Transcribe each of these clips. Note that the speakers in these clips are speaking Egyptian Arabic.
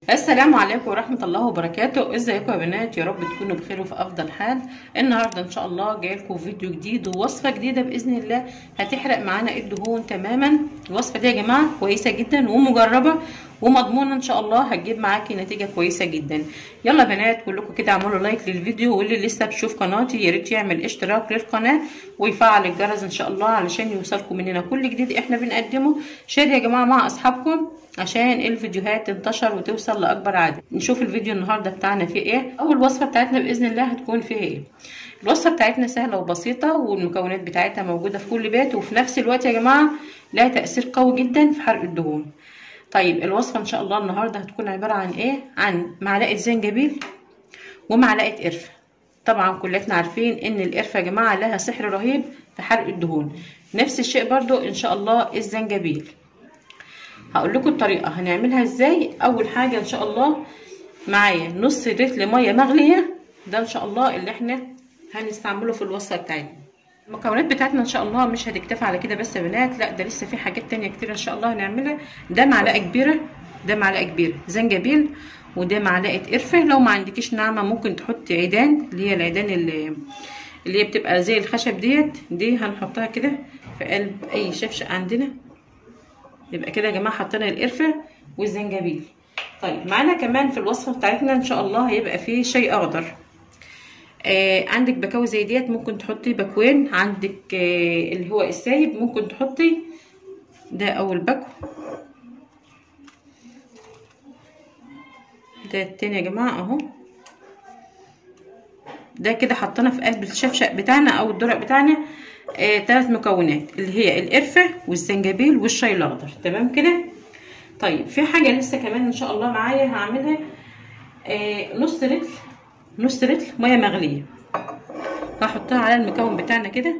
السلام عليكم ورحمة الله وبركاته ازيكم يا بنات يا رب تكونوا بخير وفي افضل حال النهاردة ان شاء الله جاي لكم فيديو جديد ووصفة جديدة باذن الله هتحرق معانا الدهون تماما الوصفة دي يا جماعة كويسة جدا ومجربة ومضمونة ان شاء الله هتجيب معاكي نتيجة كويسة جدا يلا بنات كلكم كده اعملوا لايك للفيديو واللي لسه بتشوف قناتي يا ريت يعمل اشتراك للقناة ويفعل الجرس ان شاء الله علشان يوصلكم مننا كل جديد احنا بنقدمه شير يا جماعة مع اصحابكم عشان الفيديوهات تنتشر وتوصل لاكبر عدد نشوف الفيديو النهارده بتاعنا فيه ايه اول وصفه بتاعتنا باذن الله هتكون فيها ايه الوصفه بتاعتنا سهله وبسيطه والمكونات بتاعتها موجوده في كل بيت وفي نفس الوقت يا جماعه لها تاثير قوي جدا في حرق الدهون طيب الوصفه ان شاء الله النهارده هتكون عباره عن ايه عن معلقه زنجبيل ومعلقه قرفه طبعا كلنا عارفين ان القرفه يا جماعه لها سحر رهيب في حرق الدهون نفس الشيء برضو ان شاء الله الزنجبيل هقول لكم الطريقه هنعملها ازاي اول حاجه ان شاء الله معايا نص لتر ميه مغليه ده ان شاء الله اللي احنا هنستعمله في الوصفه بتاعتنا المكونات بتاعتنا ان شاء الله مش هتكتفي على كده بس يا بنات لا ده لسه في حاجات تانية كتير ان شاء الله هنعملها ده معلقه كبيره ده معلقه كبيره زنجبيل وده معلقه قرفه لو ما عندكيش ناعمه ممكن تحطي عيدان اللي هي العيدان اللي اللي هي بتبقى زي الخشب ديت دي هنحطها كده في قلب اي شفشق عندنا يبقى كده يا جماعه حطينا القرفه والزنجبيل طيب معانا كمان في الوصفه بتاعتنا ان شاء الله هيبقى فيه شاي اخضر آه عندك بكاوي زي ديت ممكن تحطي باكوين عندك آه اللي هو السايب ممكن تحطي ده اول باكو ده التاني يا جماعه اهو ده كده حطينا في قلب الشفشق بتاعنا او الدرق بتاعنا آه، ثلاث مكونات اللي هي القرفة والزنجبيل والشاي الأخضر تمام كده طيب في حاجة لسه كمان إن شاء الله معايا هعملها آه، نص لتر نص لتر مية مغلية هحطها على المكون بتاعنا كده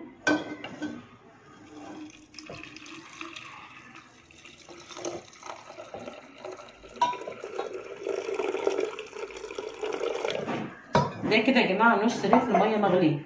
ده كده يا جماعة نص لتر مية مغلية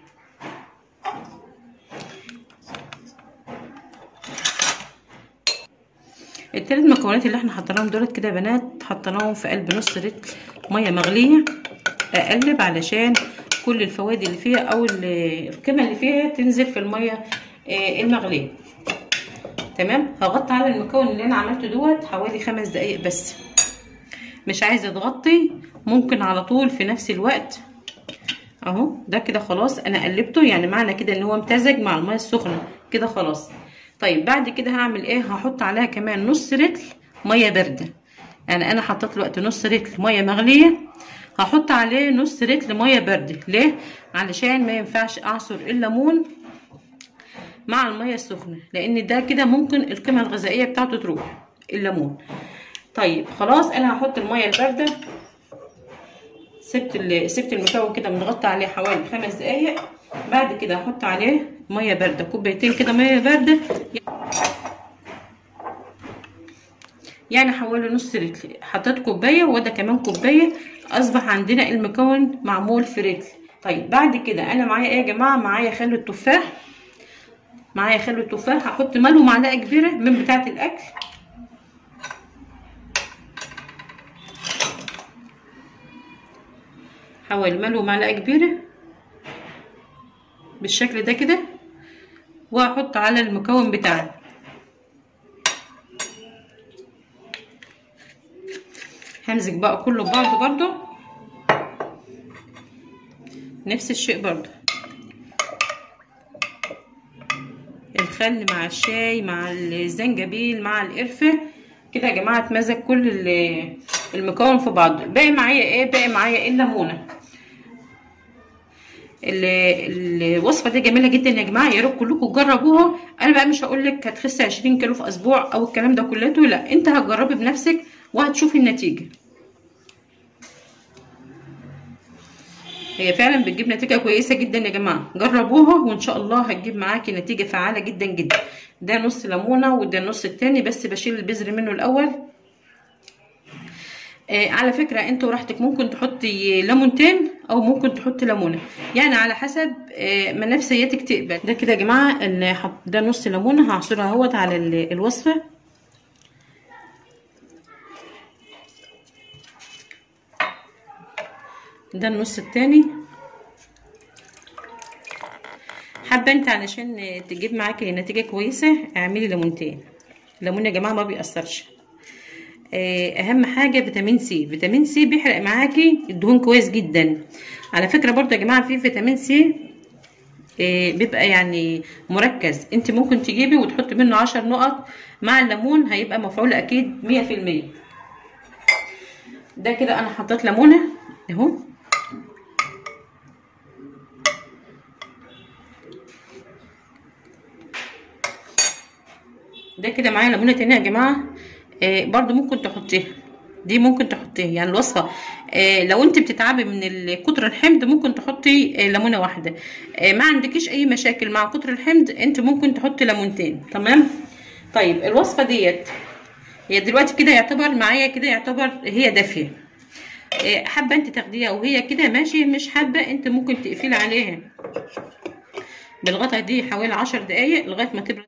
التلات مكونات اللي احنا حطيناهم دولت كده يا بنات حطيناهم في قلب نص لتر ميه مغليه اقلب علشان كل الفوائد اللي فيها او القيمه اللي فيها تنزل في الميه المغليه تمام هغطي على المكون اللي انا عملته دوت حوالي خمس دقايق بس مش عايزه تغطي ممكن على طول في نفس الوقت اهو ده كده خلاص انا قلبته يعني معنى كده ان هو امتزج مع الميه السخنه كده خلاص طيب بعد كده هعمل ايه هحط عليها كمان نص لتر ميه بارده يعني انا حطيت دلوقتي نص لتر ميه مغليه هحط عليه نص لتر ميه بارده ليه علشان ما ينفعش اعصر الليمون مع الميه السخنه لان ده كده ممكن القيمه الغذائيه بتاعته تروح الليمون طيب خلاص انا هحط الميه البارده سبت سبت المكون كده متغطى عليه حوالي خمس دقايق بعد كده هحط عليه ميه بارده كوبايتين كده ميه بارده يعني حوالي نص لتر حطيت كوبايه وده كمان كوبايه اصبح عندنا المكون معمول في رتل طيب بعد كده انا معايا ايه يا جماعه معايا خل التفاح معايا خل التفاح هحط ملو معلقه كبيره من بتاعه الاكل حوالي ملو معلقه كبيره بالشكل ده كده وهحط على المكون بتاعنا همزج بقى كله ببعضه برضو نفس الشيء برضو الخل مع الشاي مع الزنجبيل مع القرفه كده يا جماعه اتمزج كل المكون في بعضه باقي معايا ايه باقي معايا الليمونه الوصفه دي جميله جدا يا جماعه يا رب كلكم تجربوها انا بقى مش هقول لك هتخسي 20 كيلو في اسبوع او الكلام ده كلته لا انت هتجربي بنفسك وهتشوفي النتيجه هي فعلا بتجيب نتيجه كويسه جدا يا جماعه جربوها وان شاء الله هتجيب معاكي نتيجه فعاله جدا جدا ده نص ليمونه وده النص التاني بس بشيل البذر منه الاول آه على فكرة انت وراحتك ممكن تحطي ليمونتين او ممكن تحطي ليمونة يعني على حسب آه ما نفسيتك تقبل ده كده يا جماعة ده نص ليمونة هعصرها اهوت على الوصفة ده النص التاني حابه انت علشان تجيب معاكي نتيجه كويسه اعملي ليمونتين الليمون يا جماعه ما بيأثرش اهم حاجه فيتامين سي فيتامين سي بيحرق معاكي الدهون كويس جدا على فكره برضو يا جماعه في فيتامين سي بيبقى يعني مركز انت ممكن تجيبي وتحطي منه عشر نقط مع الليمون هيبقى مفعول اكيد مية في المية ده كده انا حطيت ليمونه اهو ده كده معايا ليمونه تانية يا جماعه آه برضو ممكن تحطيها دي ممكن تحطيها يعني الوصفه آه لو انت بتتعبي من كتر الحمض ممكن تحطي آه ليمونه واحده آه ما عندكيش اي مشاكل مع كتر الحمض انت ممكن تحطي ليمونتين تمام طيب الوصفه ديت هي دلوقتي كده يعتبر معايا كده يعتبر هي دافيه آه حابه انت تاخديها وهي كده ماشي مش حابه انت ممكن تقفلي عليها بالغطا دي حوالي عشر دقايق لغايه ما تبرد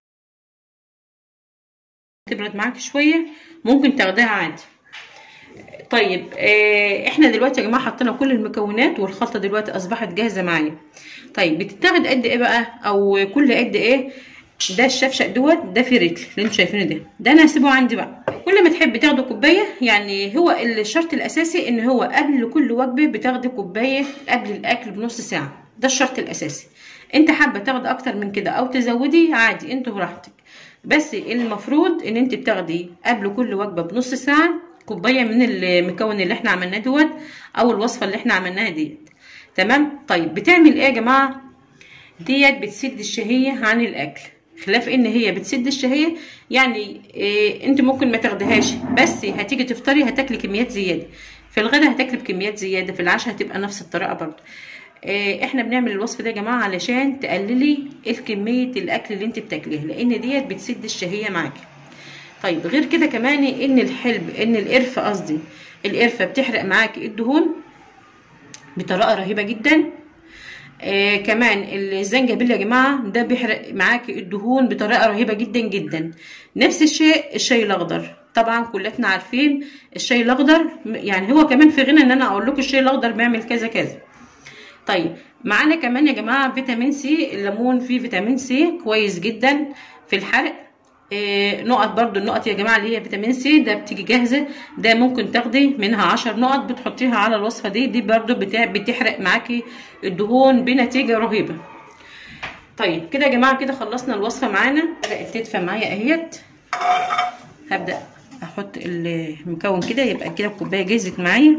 تبرد معاك شويه ممكن تاخديها عادي طيب آه احنا دلوقتي يا جماعه حطينا كل المكونات والخلطه دلوقتي اصبحت جاهزه معايا طيب بتتاخد قد ايه بقى او كل قد ايه ده الشفشق دوت ده في رتل اللي انتوا شايفينه ده ده انا هسيبه عندي بقى كل ما تحبي تاخدي كوبايه يعني هو الشرط الاساسي ان هو قبل كل وجبه بتاخدي كوبايه قبل الاكل بنص ساعه ده الشرط الاساسي انت حابه تاخدي اكتر من كده او تزودي عادي انت براحتك بس المفروض ان انت بتاخدي قبل كل وجبه بنص ساعه كوبايه من المكون اللي احنا عملناه دوت او الوصفه اللي احنا عملناها ديت تمام طيب بتعمل ايه يا جماعه ديت بتسد الشهيه عن الاكل خلاف ان هي بتسد الشهيه يعني إيه انت ممكن ما تاخديهاش بس هتيجي تفطري هتاكلي كميات زياده في الغدا هتاكلي بكميات زياده في العشاء هتبقى نفس الطريقه برضه إيه احنا بنعمل الوصفه دي يا جماعه علشان تقللي الكميه الاكل اللي انت بتاكليها لان ديت بتسد الشهيه معاكي طيب غير كده كمان ان الحلب ان القرفه قصدي القرفه بتحرق معاكي الدهون بطريقه رهيبه جدا آه كمان الزنجبيل يا جماعه ده بيحرق معاكي الدهون بطريقه رهيبه جدا جدا نفس الشيء الشاي الاخضر طبعا كلنا عارفين الشاي الاخضر يعني هو كمان في غنى ان انا اقول لكم الشاي الاخضر بيعمل كذا كذا طيب معانا كمان يا جماعه فيتامين سي الليمون فيه فيتامين سي كويس جدا في الحرق إيه نقط برضو النقط يا جماعه اللي هي فيتامين سي ده بتيجي جاهزه ده ممكن تاخدي منها عشر نقط بتحطيها على الوصفه دي دي برضو بتحرق معاكي الدهون بنتيجه رهيبه طيب كده يا جماعه كده خلصنا الوصفه معانا بدات تدفى معايا اهيت هبدا احط المكون كده يبقى كده الكوبايه جهزت معايا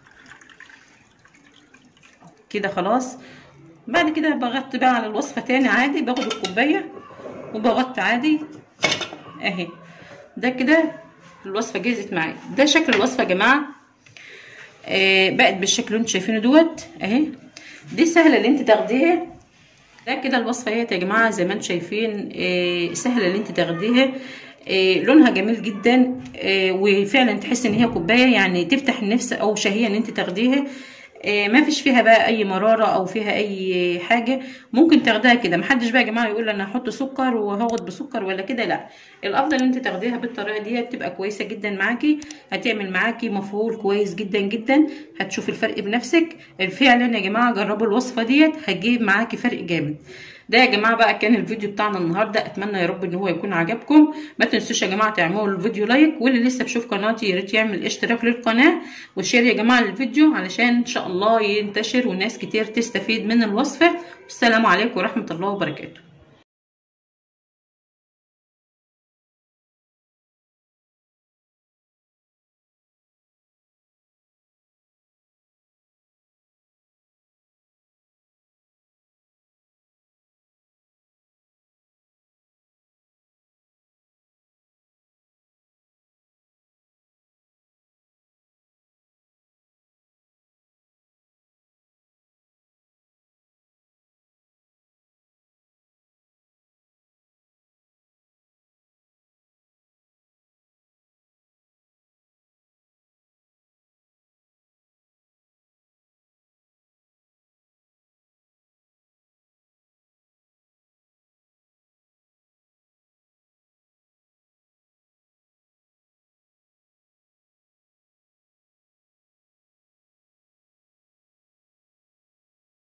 كده خلاص بعد كده بغطي بقى على الوصفه تاني عادي باخد الكوبايه وبغطي عادي اهي ده كده الوصفه جهزت معايا ده شكل الوصفه يا جماعه آه بقت بالشكل اللي انتوا شايفينه دوت اهي دي سهله اللي انت تاخديها ده كده الوصفه اهي يا جماعه زي ما انتوا شايفين آه سهله اللي انت تاخديها آه لونها جميل جدا آه وفعلا تحس ان هي كوبايه يعني تفتح النفس او شهيه ان انت تاخديها ما فيش فيها بقى اي مراره او فيها اي حاجه ممكن تاخديها كده محدش بقى يا جماعه يقول انا هحط سكر وهاخد بسكر ولا كده لا الافضل ان انت تاخديها بالطريقه دي تبقى كويسه جدا معاكي هتعمل معاكي مفعول كويس جدا جدا هتشوفي الفرق بنفسك فعلا يا جماعه جربوا الوصفه ديت هتجيب معاكي فرق جامد ده يا جماعه بقى كان الفيديو بتاعنا النهارده اتمنى يا رب ان هو يكون عجبكم ما تنسوش يا جماعه تعملوا الفيديو لايك واللي لسه بيشوف قناتي يا ريت يعمل اشتراك للقناه وشير يا جماعه الفيديو علشان ان شاء الله ينتشر وناس كتير تستفيد من الوصفه والسلام عليكم ورحمه الله وبركاته